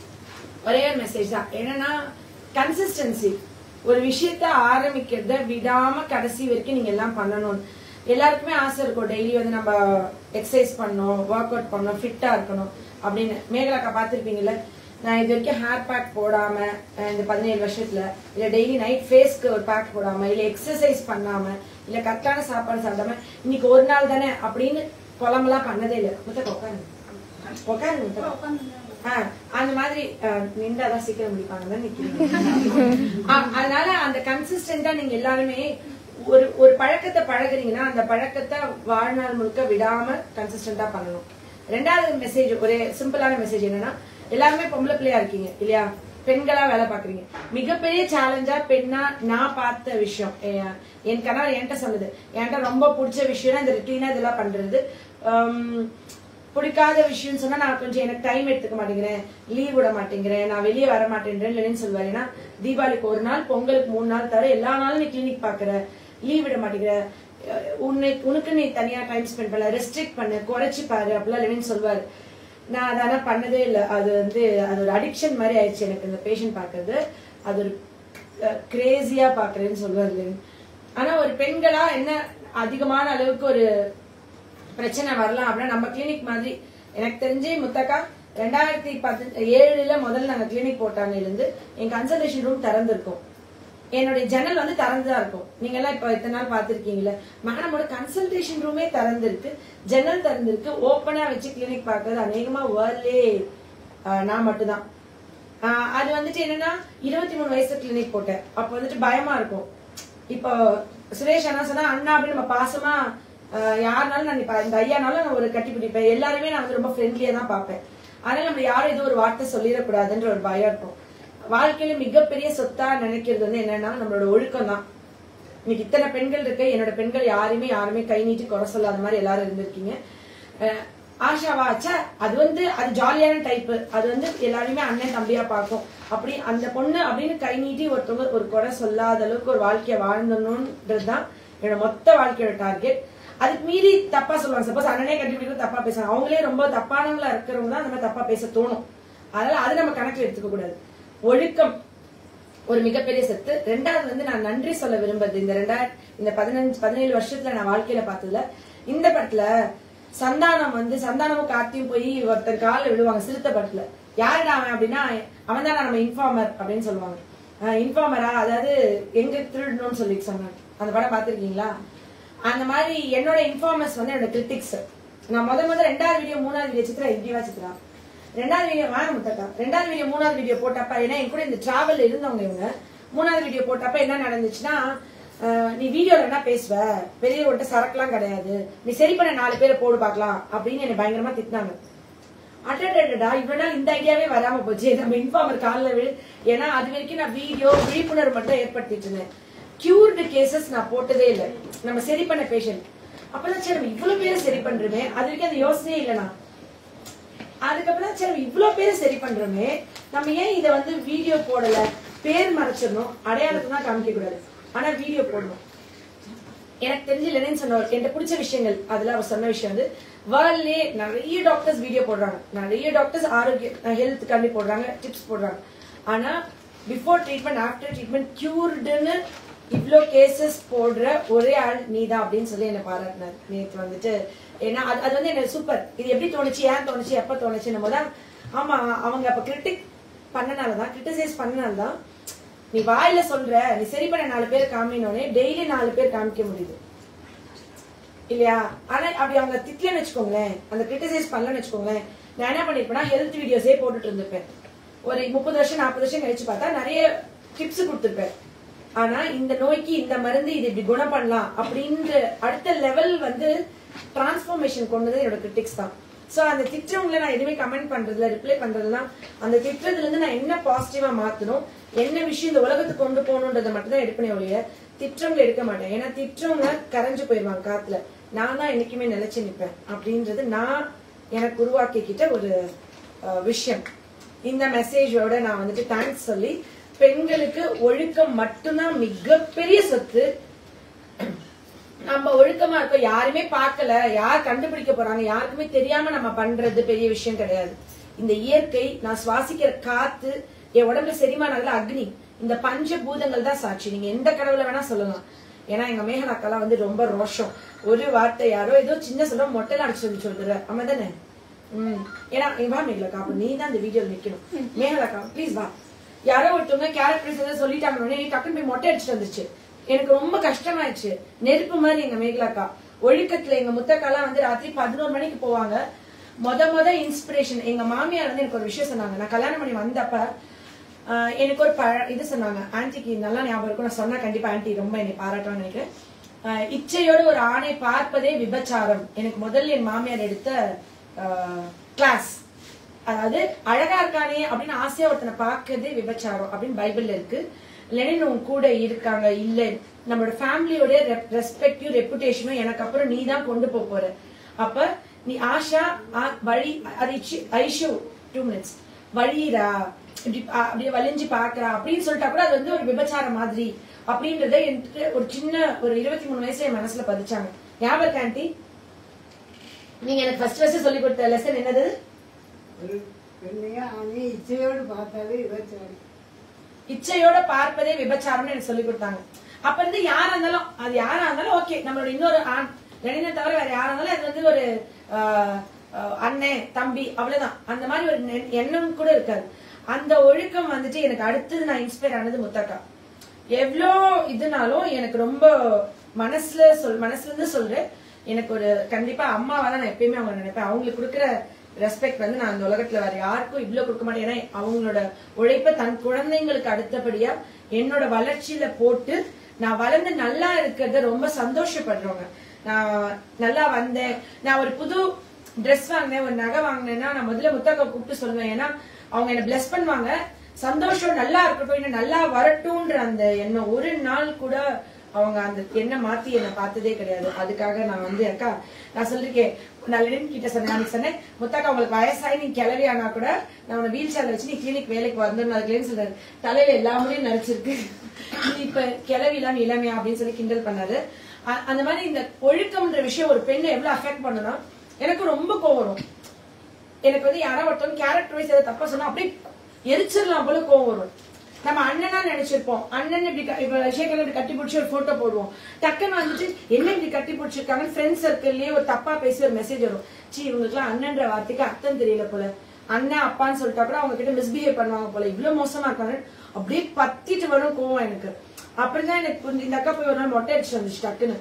ஒரே ஒரு மெசேஜ் தான் என்னன்னா கன்சிஸ்டன்சி ஒரு விஷயத்த ஆரம்பிக்கிறத விடாம கடைசி வரைக்கும் நீங்க எல்லாம் பண்ணணும் எல்லாருக்குமே ஆசை இருக்கும் டெய்லி வந்து நம்ம எக்ஸசைஸ் பண்ணணும் ஒர்க் அவுட் பண்ணணும் ஃபிட்டா இருக்கணும் அப்படின்னு மேகலாக்கா பார்த்திருப்பீங்கல்ல நான் இது வரைக்கும் ஹேர் பேக் போடாம அஹ் இந்த பதினேழு வருஷத்துல இல்ல டெய்லி நைட் ஃபேஸ்க்கு ஒரு பேக் போடாம இல்ல எக்ஸசைஸ் பண்ணாம இல்ல கரெக்டான சாப்பாடு சாப்பிடாம இன்னைக்கு ஒரு நாள் தானே அப்படின்னு புலம்பெல்லாம் பண்ணதே இல்லை முத்தக்க உட்காருங்க உட்காருங்க முத்தக்கா. ஆ, அந்த மாதிரி நின்றாதான் சீக்கிரம் முடிப்பாங்க நிக்கிறீங்க ஆ, அதனால அந்த கன்சிஸ்டன்டா நீங்க எல்லாருமே ஒரு ஒரு பழக்கத்தை பழகுறீங்கன்னா அந்த பழக்கத்தை வாழ்நாள் முழுக்க விடாம கன்சிஸ்டன்டா பண்ணணும் ரெண்டாவது மெசேஜ் ஒரே சிம்பிளான மெசேஜ் என்னன்னா எல்லாருமே பொம்பளை பிள்ளையா இருக்கீங்க இல்லையா பெண்களா வேலை பாக்குறீங்க மிகப்பெரிய சேலஞ்சா பெண்ணா நான் பார்த்த விஷயம் என் என் கணவர் என்கிட்ட சொன்னது என்கிட்ட ரொம்ப பிடிச்ச விஷயம் இந்த ரிட்டீனா இதெல்லாம் பண்றது ஆம், பிடிக்காத விஷயம்னு சொன்னா நான் கொஞ்சம் எனக்கு டைம் எடுத்துக்க மாட்டேங்கிறேன் லீவ் விட மாட்டேங்கிறேன் நான் வெளியே வர மாட்டேங்கிறேன் இல்லைன்னு சொல்லுவாரு ஏன்னா தீபாவளிக்கு ஒரு நாள் பொங்கலுக்கு மூணு நாள் தவிர எல்லா நாளும் நீ கிளினிக் பாக்குற லீவ் விட மாட்டேங்கிற அஹ் உன்னை உனக்கு நீ தனியா டைம் ஸ்பெண்ட் பண்ணல ரெஸ்ட்ரிக்ட் பண்ணு குறைச்சு பாரு அப்படிலாம் லெனின் சொல்வாரு நான் அதெல்லாம் பண்ணதே இல்லை அது வந்து அது ஒரு அடிக்ஷன் மாதிரி ஆயிடுச்சு எனக்கு இந்த பேஷண்ட் பார்க்கறது அது ஒரு கிரேசியா பாக்குறேன்னு சொல்லுவாரு லெனின் ஆனா ஒரு பெண்களா என்ன அதிகமான அளவுக்கு ஒரு பிரச்சனை வரலாம் அப்படின்னா நம்ம கிளினிக் மாதிரி எனக்கு தெரிஞ்சு முத்தக்கா ரெண்டாயிரத்தி பத்து ஏழுல முதல்ல நாங்க கிளினிக் போட்டாங்க இருந்து என் கன்சல்டேஷன் ரூம் திறந்திருக்கும் என்னுடைய ஜன்னல் வந்து திறந்துதான் இருக்கும் நீங்க எல்லாம் இப்ப இத்தனை நாள் பாத்திருக்கீங்கல்ல மேடமோட கன்சல்டேஷன் ரூமே திறந்திருக்கு ஜன்னல் திறந்திருக்கு ஓப்பனா வச்சு கிளினிக் பார்க்கறது அநேகமா வேர்ல்ட்லே நான் மட்டும்தான் ஆஹ் அது வந்துட்டு என்னன்னா இருபத்தி மூணு வயசு கிளினிக் போட்டேன் அப்ப வந்துட்டு பயமா இருக்கும் இப்போ சுரேஷ் அண்ணா சொன்னா அண்ணா அப்படின்னு நம்ம பாசமா ஆஹ் யாருனாலும் நான் இப்ப இந்த ஐயானாலும் நான் ஒரு கட்டி பிடிப்பேன் எல்லாருமே நான் வந்து ரொம்ப ஃப்ரெண்ட்லியா தான் பார்ப்பேன் அதனால நம்ம யாரும் ஏதோ ஒரு வார்த்தை சொல்லிடக்கூடாதுன்ற ஒரு பயம் இருக்கும் வாழ்க்கையில மிகப்பெரிய சொத்தா நினைக்கிறது வந்து என்னன்னா நம்மளோட ஒழுக்கம் தான் இன்னைக்கு இத்தனை பெண்கள் இருக்கு என்னோட பெண்கள் யாருமே யாருமே கை நீட்டி குறை சொல்லாத மாதிரி எல்லாரும் இருந்திருக்கீங்க அஹ் ஆஷாவா அச்சா அது வந்து அது ஜாலியான டைப் அது வந்து எல்லாருமே அண்ணன் தம்பியா பார்க்கும் அப்படி அந்த பொண்ணு அப்படின்னு கை நீட்டி ஒருத்தவங்க ஒரு குறை சொல்லாத அளவுக்கு ஒரு வாழ்க்கைய வாழ்ந்தணும்ன்றதுதான் என்னோட மொத்த வாழ்க்கையோட டார்கெட் அதுக்கு மீறி தப்பா சொல்லுவாங்க சப்போஸ் அண்ணனே கண்டுபிடிக்கும் தப்பா பேசுறாங்க அவங்களே ரொம்ப தப்பானவங்களா இருக்கிறவங்க தான் நம்ம தப்பா பேச தோணும் அதனால அது நம்ம கணக்குல எடுத்துக்க கூடாது ஒழுக்கம் ஒரு மிகப்பெரிய சொத்து ரெண்டாவது வந்து நான் நன்றி சொல்ல விரும்புறது இந்த ரெண்டாயிரம் இந்த பதினஞ்சு பதினேழு வருஷத்துல நான் வாழ்க்கையில பார்த்ததுல இந்த படத்துல சந்தானம் வந்து சந்தானமும் கார்த்தியும் போய் ஒருத்தர் காலில் விழுவாங்க சிறுத்தை படத்துல யாருடா அவன் அப்படின்னா அவன் தான் நம்ம இன்ஃபார்மர் அப்படின்னு சொல்லுவாங்க இன்ஃபார்மரா அதாவது எங்க திருடணும்னு சொல்லி சொன்னாங்க அந்த படம் பார்த்திருக்கீங்களா அந்த மாதிரி என்னோட இன்ஃபார்மர்ஸ் வந்து என்னோட கிரிட்டிக்ஸ் நான் முத முத ரெண்டாவது வீடியோ மூணாவது வீடியோ சித்ரா இப்படிவா சித்ரா ரெண்டாவது வீடியோ வாங்க முத்தக்கா ரெண்டாவது வீடியோ மூணாவது வீடியோ போட்டப்ப ஏன்னா என் கூட இந்த டிராவல் இருந்தவங்க இவங்க மூணாவது வீடியோ போட்டப்ப என்ன நடந்துச்சுன்னா அஹ், நீ வீடியோல என்ன பேசுவ பெரிய ஒட்ட சரக்குலாம் கிடையாது நீ சரி பண்ண நாலு பேரை போடு பார்க்கலாம் அப்படின்னு என்னை பயங்கரமா திட்டினாங்க அடடடடா இவ்வளவு நாள் இந்த ஐடியாவே வராம போச்சு நம்ம இன்ஃபார்மர் காலில் விழு ஏன்னா அது வரைக்கும் நான் வீடியோ விழிப்புணர்வு மட்டும் ஏற்படுத்திட்டு இருந்தேன் கியூர்டு கேசஸ் நான் போட்டதே இல்லை நம்ம சரி பண்ண பேஷண்ட் அப்பதான் சரி நம்ம இவ்வளவு பேரை சரி பண்றோமே அது வரைக்கும் அந்த யோசனையே இல்லைனா அதுக்கப்புறம் சரி நம்ம இவ்வளவு பேரை சரி பண்றோமே நம்ம ஏன் இதை வந்து வீடியோ போடல பேர் மறைச்சிடணும் அடையாளத்தை தான் காமிக்க கூடாது ஆனா வீடியோ போடணும் எனக்கு தெரிஞ்ச லெனின் சொன்ன ஒரு- எனக்கு பிடிச்ச விஷயங்கள் அதுல அவர் சொன்ன விஷயம் வந்து வேர்ல்ட்லயே நிறைய டாக்டர்ஸ் வீடியோ போடுறாங்க நிறைய டாக்டர்ஸ் ஆரோக்கிய ஹெல்த்துக்காண்டி போடுறாங்க டிப்ஸ் போடுறாங்க ஆனா பிஃபோர் ட்ரீட்மெண்ட் ஆஃப்டர் ட்ரீட்மெண்ட் கியூர்டுன்னு இவ்ளோ கேசஸ் போடுற ஒரே ஆள் நீதான் அப்படின்னு சொல்லி என்ன பாராட்டினார் நேற்று வந்துட்டு ஏன்னா அது அது வந்து எனக்கு சூப்பர் இது எப்படி தோணுச்சு ஏன் தோணுச்சு எப்ப தோணுச்சுன்னு போது ஆமா அவங்க அப்ப கிரிட்டிக் பண்ணனாலதான் கிரிட்டிசைஸ் பண்ணனாலதான் நீ வாயில சொல்ற நீ சரி பண்ண நாலு பேர் காமினோடனே டெய்லி நாலு பேர் காமிக்க முடியுது இல்லையா ஆனா அப்படி அவங்க திட்டலன்னு வச்சுக்கோங்களேன் அந்த கிரிட்டிசைஸ் பண்ணலன்னு வச்சுக்கோங்களேன் நான் என்ன பண்ணிருப்பேன்னா ஹெல்த் வீடியோஸே போட்டுட்டு இருந்திருப்பேன் ஒரு முப்பது வருஷம் நாற்பது வருஷம் கழிச்சு பார்த்தா நிறைய டிப்ஸ் கொடுத்துருப்பேன் ஆனா இந்த நோய்க்கு இந்த மருந்து இது இப்படி குணம் பண்ணலாம் அப்படின்ற அடுத்த லெவல் வந்து டிரான்ஸ்ஃபார்மேஷன் கொண்டது என்னோட கிரிட்டிக்ஸ் தான் சோ அந்த திட்டவங்களை நான் எதுவுமே கமெண்ட் பண்றதுல ரிப்ளை பண்றதுலாம் அந்த திட்டத்துல இருந்து நான் என்ன பாசிட்டிவா மாத்தணும் என்ன விஷயம் இந்த உலகத்துக்கு கொண்டு போகணுன்றதை மட்டும் தான் எடுப்பேனே ஒழிய திட்டவங்களை எடுக்க மாட்டேன் ஏன்னா திட்டவங்க கரைஞ்சு போயிருவாங்க காத்துல நான் தான் என்னைக்குமே நிலைச்சு நிப்பேன் அப்படின்றது நான் எனக்கு உருவாக்கிக்கிட்ட ஒரு அஹ், விஷயம் இந்த மெசேஜோட நான் வந்துட்டு தேங்க்ஸ் சொல்லி பெண்களுக்கு ஒழுக்கம் மட்டும்தான் மிகப்பெரிய சொத்து நம்ம ஒழுக்கமா இருக்கோம் யாருமே பார்க்கல யார் கண்டுபிடிக்க போறாங்க யாருக்குமே தெரியாம நம்ம பண்றது பெரிய விஷயம் கிடையாது இந்த இயற்கை நான் சுவாசிக்கிற காத்து என் உடம்புல செரிமானங்கள அக்னி இந்த பஞ்ச பூதங்கள் தான் சாட்சி நீங்க எந்த கடவுளை வேணா சொல்லலாம் ஏன்னா எங்க மேகனாக்கெல்லாம் வந்து ரொம்ப ரோஷம் ஒரு வார்த்தை யாரோ ஏதோ சின்ன சொல்ல மொட்டையில அடிச்சு சொல்லி சொல்லுற ஆமா தானே உம் ஏன்னா இங்க வா மேகலக்கா அப்ப நீ தான் இந்த வீடியோல நிக்கணும் மேகலக்கா ப்ளீஸ் வா யாரோ ஒருத்தவங்க கேரக்டர்ஸ் ஏதோ சொல்லிட்டாங்க உடனே டக்குன்னு போய் மொட்டை அடிச்சுட்டு வந்துச்சு எனக்கு ரொம்ப கஷ்டமாயிடுச்சு நெருப்பு மாதிரி எங்க மேகலாக்கா ஒழுக்கத்துல எங்க முத்தக்காலாம் வந்து ராத்திரி பதினோரு மணிக்கு போவாங்க மொத மொத இன்ஸ்பிரேஷன் எங்க மாமியார் வந்து எனக்கு ஒரு விஷயம் சொன்னாங்க நான் கல்யாணம் பண்ணி வந்தப்ப ஆஹ், எனக்கு ஒரு பழ- இது சொன்னாங்க ஆன்ட்டிக்கு நல்லா ஞாபகம் இருக்கும் நான் சொன்னா கண்டிப்பா ஆன்ட்டி ரொம்ப என்னை பாராட்டுவாங்க நினைக்கிறேன் ஆஹ், இச்சையோடு ஒரு ஆணை பார்ப்பதே விபச்சாரம் எனக்கு முதல்ல என் மாமியார் எடுத்த கிளாஸ் அதாவது அழகா இருக்கானே அப்படின்னு ஆசையா ஒருத்தனை பார்க்கறதே விபச்சாரம் அப்படின்னு பைபிள்ல இருக்கு லெனின் உன் கூட இருக்காங்க இல்ல நம்மளோட ஃபேமிலியோட ரெஸ்பெக்டிவ் ரெப்புடேஷனும் எனக்கு அப்புறம் நீ தான் கொண்டு போக போற அப்ப நீ ஆஷா ஆ- வழி அது இச்சு- ஐஷு டூ மினிட்ஸ் வழிரா இப்படி பா- அப்படியே வலிஞ்சு பாக்குறா அப்படின்னு சொல்லிட்டா கூட அது வந்து ஒரு விபச்சாரம் மாதிரி அப்படின்றத எனக்கு ஒரு சின்ன ஒரு இருபத்தி மூணு வயசுல என் மனசுல பதிச்சாங்க ஞாபகம் இருக்கா ஆண்டி நீங்க எனக்கு ஃபர்ஸ்ட் ஃபர்ஸ்ட் சொல்லி கொடுத்த லெசன் என்னது ஒரு பெண்ணையா அவனே இச்சையோடு பார்த்தாலே விபச்சாரி இச்சையோட பார்ப்பதே விபச்சாரம்னு எனக்கு சொல்லி கொடுத்தாங்க அப்ப இருந்து யாரா இருந்தாலும் அது யாரா இருந்தாலும் ஓகே நம்மளோட இன்னொரு ஆண் லெனினை தவிர வேற யாரா இருந்தாலும் அது வந்து ஒரு ஆஹ், ஆஹ், அண்ணன் தம்பி அவ்வளவுதான் அந்த மாதிரி ஒரு நெ- எண்ணம் கூட இருக்காது அந்த ஒழுக்கம் வந்துட்டு எனக்கு அடுத்தது நான் இன்ஸ்பயர் ஆனது முத்தக்கா எவ்வளோ இதுனாலும் எனக்கு ரொம்ப மனசுல சொல் மனசுல இருந்து சொல்றேன் எனக்கு ஒரு கண்டிப்பா அம்மாவா தான் நான் எப்பயுமே அவங்க நினைப்பேன் அவங்களுக்கு கொடுக்குற ரெஸ்பெக்ட் வந்து நான் அந்த உலகத்துல வேற யாருக்கும் இவ்வளவு கொடுக்க மாட்டேன் ஏன்னா அவங்களோட உழைப்ப தன் குழந்தைங்களுக்கு அடுத்தபடியா என்னோட வளர்ச்சியில போட்டு நான் வளர்ந்து நல்லா இருக்கிறத ரொம்ப சந்தோஷப்படுறவங்க நான் நல்லா வந்தேன் நான் ஒரு புது ட்ரெஸ் வாங்கினேன் ஒரு நகை வாங்கினேன்னா நான் முதல்ல முத்தக்கா கூப்பிட்டு சொல்லுவேன் ஏன்னா அவங்க என்ன பிளஸ் பண்ணுவாங்க சந்தோஷம் நல்லா இருக்கட்டும் இன்னும் நல்லா வரட்டும்ன்ற அந்த எண்ணம் ஒரு நாள் கூட அவங்க அந்த எண்ணம் மாத்தி என்ன பார்த்ததே கிடையாது அதுக்காக நான் வந்து அக்கா நான் சொல்லிருக்கேன் நான் லெனின் கிட்ட சொன்னேன் நான் சொன்னேன் முத்தாக்கா உங்களுக்கு வயசாகி நீ கிளவி ஆனா கூட நான் உன்னை வீல் சேர்ல வச்சு நீ கிளினிக் வேலைக்கு வந்துடணும் அதுக்கு சொல்றாரு தலையில எல்லா முடியும் நரைச்சிருக்கு நீ இப்ப கிளவி இல்லாம இளமையா அப்படின்னு சொல்லி கிண்டல் பண்ணாரு அ- அந்த மாதிரி இந்த ஒழுக்கம்ன்ற விஷயம் ஒரு பெண்ணை எவ்வளவு அஃபெக்ட் பண்ணுனா எனக்கு ரொம்ப கோவம் வரும் எனக்கு வந்து யாரோ ஒருத்தவங்க கேரக்டர் வைஸ் ஏதாவது தப்பா சொன்னா அப்படியே எரிச்சிடலாம் போல கோவம் வரும் நம்ம அண்ணனா நினைச்சிருப்போம் அண்ணன் இப்படி க- இப்ப சேகர் இப்படி கட்டி பிடிச்சி ஒரு போட்டோ போடுவோம் டக்குன்னு வந்துட்டு என்ன இப்படி கட்டி பிடிச்சிருக்காங்க ஃப்ரெண்ட்ஸ் சர்க்கிள்லயே ஒரு தப்பா பேசி ஒரு மெசேஜ் வரும் சி இவங்களுக்குலாம் அண்ணன்ற வார்த்தைக்கு அர்த்தம் தெரியல போல அண்ணன் அப்பான்னு சொல்லிட்டா கூட அவங்க கிட்ட மிஸ்பிஹேவ் பண்ணுவாங்க போல இவ்வளவு மோசமா இருக்காங்க அப்படியே பத்திட்டு வரும் கோவம் எனக்கு அப்படிதான் எனக்கு புரிஞ்சு- இந்த அக்கா போய் ஒரு நாள் மொட்டை அடிச்சு வந்துச்சு டக்குன்னு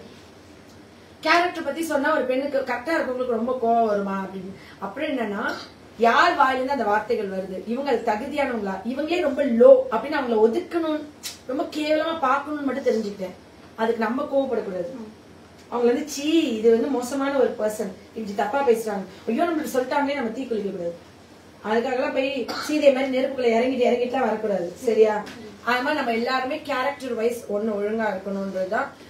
கேரக்டர் பத்தி சொன்னா ஒரு பெண்ணுக்கு கரெக்டா இருக்கவங்களுக்கு ரொம்ப கோவம் வருமா அப்படின்னு அப்புறம் என்னன்னா யார் வாயிலிருந்து அந்த வார்த்தைகள் வருது இவங்க அது தகுதியானவங்களா இவங்களே ரொம்ப லோ அப்படின்னு அவங்கள ஒதுக்கணும் ரொம்ப கேவலமா பார்க்கணும்னு மட்டும் தெரிஞ்சுக்கிட்டேன் அதுக்கு நம்ம கோவப்படக்கூடாது அவங்க வந்து சீ இது வந்து மோசமான ஒரு பர்சன் இப்படி தப்பா பேசுறாங்க ஐயோ நம்மளுக்கு சொல்லிட்டாங்களே நம்ம தீ குளிக்க கூடாது அதுக்காகலாம் போய் சீதை மாதிரி நெருப்புக்குள்ள இறங்கிட்டு இறங்கிட்டுலாம் வரக்கூடாது சரியா அது மாதிரி நம்ம எல்லாருமே கேரக்டர் வைஸ் ஒண்ணு ஒழுங்கா இருக்கணும்ன்றதுதான்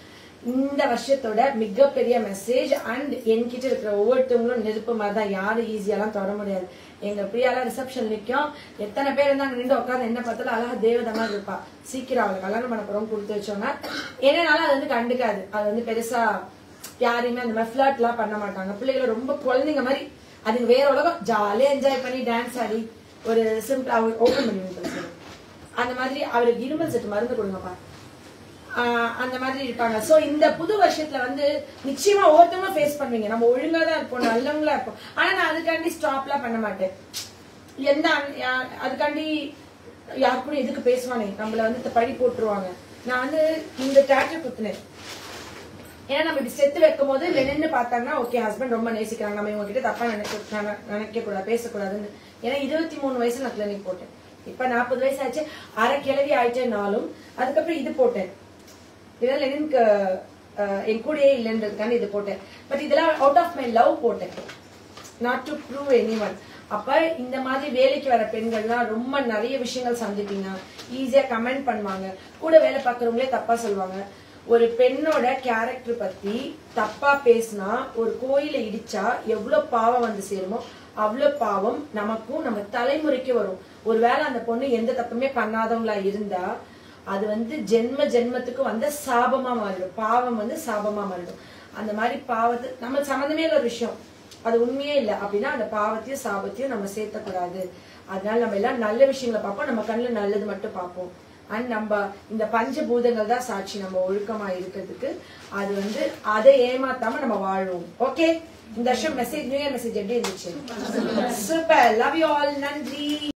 இந்த வருஷத்தோட மிகப்பெரிய மெசேஜ் அண்ட் என்கிட்ட இருக்கிற ஒவ்வொருத்தவங்களும் நெருப்பு மாதிரி தான் யாரும் ஈஸியாலாம் தொட முடியாது எங்க பிரியாலாம் ரிசப்ஷன் நிற்கும் எத்தனை பேர் இருந்தாங்க நின்று உட்காந்து என்ன பார்த்தாலும் அழகா தேவதை மாதிரி இருப்பா சீக்கிரம் அவளுக்கு கல்யாணம் பண்ண போறோம் கொடுத்து வச்சோன்னா என்னனாலும் அது வந்து கண்டுக்காது அது வந்து பெருசா யாரையுமே அந்த மாதிரி ஃபிளர்ட் எல்லாம் பண்ண மாட்டாங்க பிள்ளைகளை ரொம்ப குழந்தைங்க மாதிரி அதுக்கு வேற உலகம் ஜாலியா என்ஜாய் பண்ணி டான்ஸ் ஆடி ஒரு சிம்பிளா ஓப்பன் பண்ணி விட்டுருச்சு அந்த மாதிரி அவருக்கு இருமல் செட்டு மருந்து கொடுங்கப்பா ஆஹ் அந்த மாதிரி இருப்பாங்க சோ இந்த புது வருஷத்துல வந்து நிச்சயமா ஒவ்வொருத்தவங்களும் ஃபேஸ் பண்ணுவீங்க நம்ம ஒழுங்கா தான் இருப்போம் நல்லவங்களா இருப்போம் ஆனா நான் அதுக்காண்டி ஸ்டாப்லாம் பண்ண மாட்டேன் எந்த அன்- யா- அதுக்காண்டி யாருக்கும் எதுக்கு பேசுவானே நம்மள வந்து பழி போட்டுருவாங்க நான் வந்து இந்த டேட்டர் குத்துனேன் ஏன்னா நம்ம இப்படி செத்து வைக்கும் போது நின்று பார்த்தாங்கன்னா ஓகே ஹஸ்பண்ட் ரொம்ப நேசிக்கிறாங்க நம்ம இவங்க கிட்ட தப்பா நினைக்க நினை- நினைக்க கூடாது பேசக்கூடாதுன்னு ஏன்னா இருபத்தி மூணு வயசுல நான் கிளினிக் போட்டேன் இப்ப நாற்பது வயசு ஆச்சு அரை கிழவி ஆயிட்டேனாலும் அதுக்கப்புறம் இது போட்டேன் இதெல்லாம் லெனினுக்கு என் கூடயே இல்லைன்றதுக்காண்டி இது போட்டேன் பட் இதெல்லாம் அவுட் ஆஃப் மை லவ் போட்டேன் not to prove anyone அப்ப இந்த மாதிரி வேலைக்கு வர பெண்கள்லாம் ரொம்ப நிறைய விஷயங்கள் சந்திப்பீங்க ஈஸியா கமெண்ட் பண்ணுவாங்க கூட வேலை பார்க்கறவங்களே தப்பா சொல்லுவாங்க ஒரு பெண்ணோட கேரக்டர் பத்தி தப்பா பேசினா ஒரு கோயிலை இடிச்சா எவ்வளவு பாவம் வந்து சேருமோ அவ்வளவு பாவம் நமக்கும் நம்ம தலைமுறைக்கு வரும் ஒருவேளை அந்த பொண்ணு எந்த தப்புமே பண்ணாதவங்களா இருந்தா அது வந்து ஜென்ம ஜென்மத்துக்கு வந்த சாபமா மாறிடும் பாவம் வந்து சாபமா மாறிடும் அந்த மாதிரி பாவத்தை நம்ம சம்மந்தமே இல்ல ஒரு விஷயம் அது உண்மையே இல்லை அப்படின்னா அந்த பாவத்தையும் சாபத்தையும் நம்ம சேர்த்தக்கூடாது அதனால நம்ம எல்லாம் நல்ல விஷயங்களை பார்ப்போம் நம்ம கண்ணுல நல்லது மட்டும் பார்ப்போம் அண்ட் நம்ம இந்த பஞ்சபூதங்கள் தான் சாட்சி நம்ம ஒழுக்கமா இருக்கிறதுக்கு அது வந்து அதை ஏமாத்தாம நம்ம வாழ்வோம் ஓகே இந்த வருஷம் மெசேஜ் நியூ இயர் மெசேஜ் எப்படி இருந்துச்சு சூப்பர் லவ் யூ ஆல் நன்றி